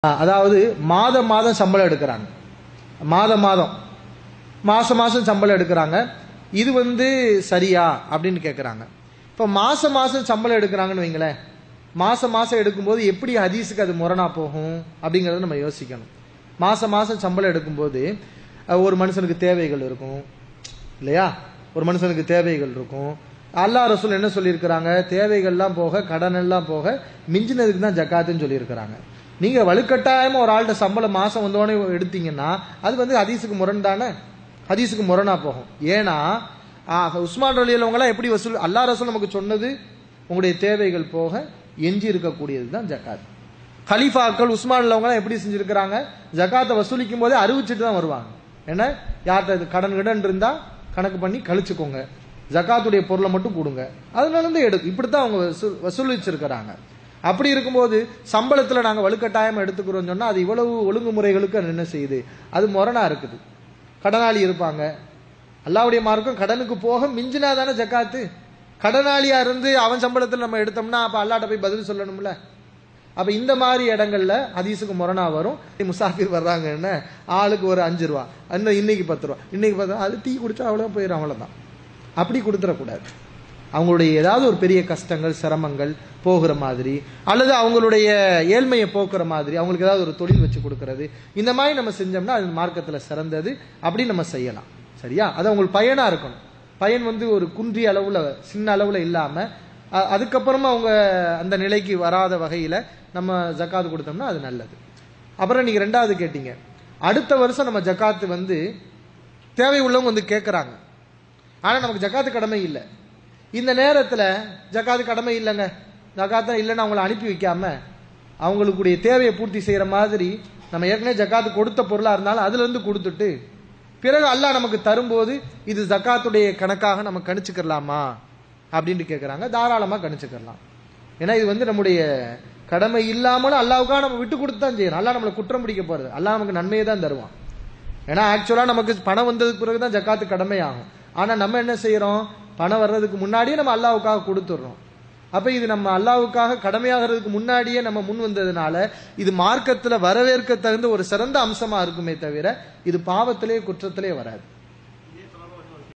அதாவது மாதம் மாதம் சம்பளம் எடுக்கிறாங்க மாதம் மாதம் மாசம் மாசம் சம்பளம் எடுக்கிறாங்க இது வந்து சரியா அப்படின்னு கேட்குறாங்க இப்போ மாசம் மாசம் சம்பளம் எடுக்கிறாங்கன்னு வைங்களேன் மாசம் மாசம் எடுக்கும்போது எப்படி ஹதீஸுக்கு அது முரணா போகும் அப்படிங்கறத நம்ம யோசிக்கணும் மாசம் மாசம் சம்பளம் எடுக்கும்போது அஹ், ஒரு மனுஷனுக்கு தேவைகள் இருக்கும் இல்லையா ஒரு மனுஷனுக்கு தேவைகள் இருக்கும் அல்லாஹ் ரசூல் என்ன சொல்லியிருக்கிறாங்க தேவைகள்லாம் போக கடன் எல்லாம் போக மிஞ்சினதுக்கு தான் ஜக்காத்துன்னு சொல்லியிருக்கிறாங்க நீங்க வலுக்கட்டாயமா ஒரு ஆள்கிட்ட சம்பளம் மாசம் வந்தோடனே எடுத்தீங்கன்னா அது வந்து ஹதீஸுக்கு முரண் தானே ஹதீஸுக்கு முரணா போகும் ஏன்னா ஆ, உஸ்மான் ரலியல்லவங்களாம் எப்படி வசூல் அல்லாஹ் ரசூல் நமக்கு சொன்னது உங்களுடைய தேவைகள் போக எஞ்சி இருக்கக்கூடியது தான் ஜக்காத் கலீஃபாக்கள் உஸ்மான் உள்ளவங்களாம் எப்படி செஞ்சிருக்கிறாங்க ஜக்காத்தை வசூலிக்கும் போதே அறிவிச்சிட்டு தான் வருவாங்க என்ன யார்கிட்ட இது கடன் கடன் இருந்தா கணக்கு பண்ணி கழிச்சுக்கோங்க ஜக்காத்துடைய பொருளை மட்டும் கொடுங்க அதனால இருந்து எடு இப்படித்தான் அவங்க வசூல் வசூலிச்சிருக்கிறாங்க அப்படி இருக்கும்போது சம்பளத்துல நாங்க வலுக்கட்டாயம் எடுத்துக்கிறோம் சொன்னா அது இவ்வளவு ஒழுங்குமுறைகளுக்கு அது என்ன செய்யுது அது முரணா இருக்குது கடனாளி இருப்பாங்க அல்லாவுடைய மார்க்கம் கடனுக்கு போக மிஞ்சினா தானே ஜக்காத்து கடனாளியா இருந்து அவன் சம்பளத்துல நம்ம எடுத்தோம்னா அப்ப அல்லாட்ட போய் பதில் சொல்லணும்ல அப்ப இந்த மாதிரி இடங்கள்ல ஹதீஸுக்கு முரணா வரும் முசாஃபிர் வர்றாங்கன்னா ஆளுக்கு ஒரு அஞ்சு ரூபா இன்னும் இன்னைக்கு பத்து ரூபா இன்னைக்கு பத்து ரூபா அது டீ குடிச்சா அவ்வளோ போயிடும் அவ்வளவுதான் அப்படி கொடுத்துடக்கூடாது அவங்களுடைய ஏதாவது ஒரு பெரிய கஷ்டங்கள் சிரமங்கள் போகிற மாதிரி அல்லது அவங்களுடைய ஏழ்மையை போக்குற மாதிரி அவங்களுக்கு ஏதாவது ஒரு தொழில் வச்சு கொடுக்கறது இந்த மாதிரி நம்ம செஞ்சோம்னா அது மார்க்கத்துல சிறந்தது அப்படி நம்ம செய்யலாம் சரியா அது அவங்களுக்கு பயனா இருக்கணும் பயன் வந்து ஒரு குன்றிய அளவுல சின்ன அளவுல இல்லாம அ- அதுக்கப்புறமா அவங்க அந்த நிலைக்கு வராத வகையில நம்ம ஜக்காத்து கொடுத்தோம்னா அது நல்லது அப்புறம் நீங்க ரெண்டாவது கேட்டீங்க அடுத்த வருஷம் நம்ம ஜக்காத்து வந்து தேவை உள்ளவங்க வந்து கேட்கறாங்க ஆனா நமக்கு ஜக்காத்து கடமை இல்லை இந்த நேரத்துல ஜக்காத்து கடமை இல்லைங்க ஜக்காத்து இல்லைன்னு அவங்கள அனுப்பி வைக்காம அவங்களுக்குடைய தேவையை பூர்த்தி செய்யற மாதிரி நம்ம ஏற்கனவே ஜக்காத்து கொடுத்த பொருளா இருந்தாலும் அதுல இருந்து கொடுத்துட்டு பிறகு அல்லாஹ் நமக்கு தரும்போது இது ஜக்காத்துடைய கணக்காக நம்ம கணிச்சுக்கலாமா அப்படின்னு கேட்கறாங்க தாராளமா கணிச்சுக்கலாம் ஏன்னா இது வந்து நம்முடைய கடமை இல்லாமலும் அல்லாவுக்காக நம்ம விட்டு கொடுத்து தான் செய்யணும் அல்லாஹ் நம்மளை குற்றம் பிடிக்க போறது அல்லாஹ் நமக்கு நன்மையை தான் தருவான் ஏன்னா ஆக்சுவலா நமக்கு பணம் வந்ததுக்கு பிறகு தான் ஜக்காத்து கடமையாகும் ஆனா நம்ம என்ன செய்யறோம் பணம் வர்றதுக்கு முன்னாடியே நம்ம அல்லாவுக்காக கொடுத்துடுறோம் அப்ப இது நம்ம அல்லாவுக்காக கடமையாகிறதுக்கு முன்னாடியே நம்ம முன் வந்ததுனால இது மார்க்கத்துல வரவேற்க தகுந்த ஒரு சிறந்த அம்சமா இருக்குமே தவிர இது பாவத்திலே குற்றத்திலே வராது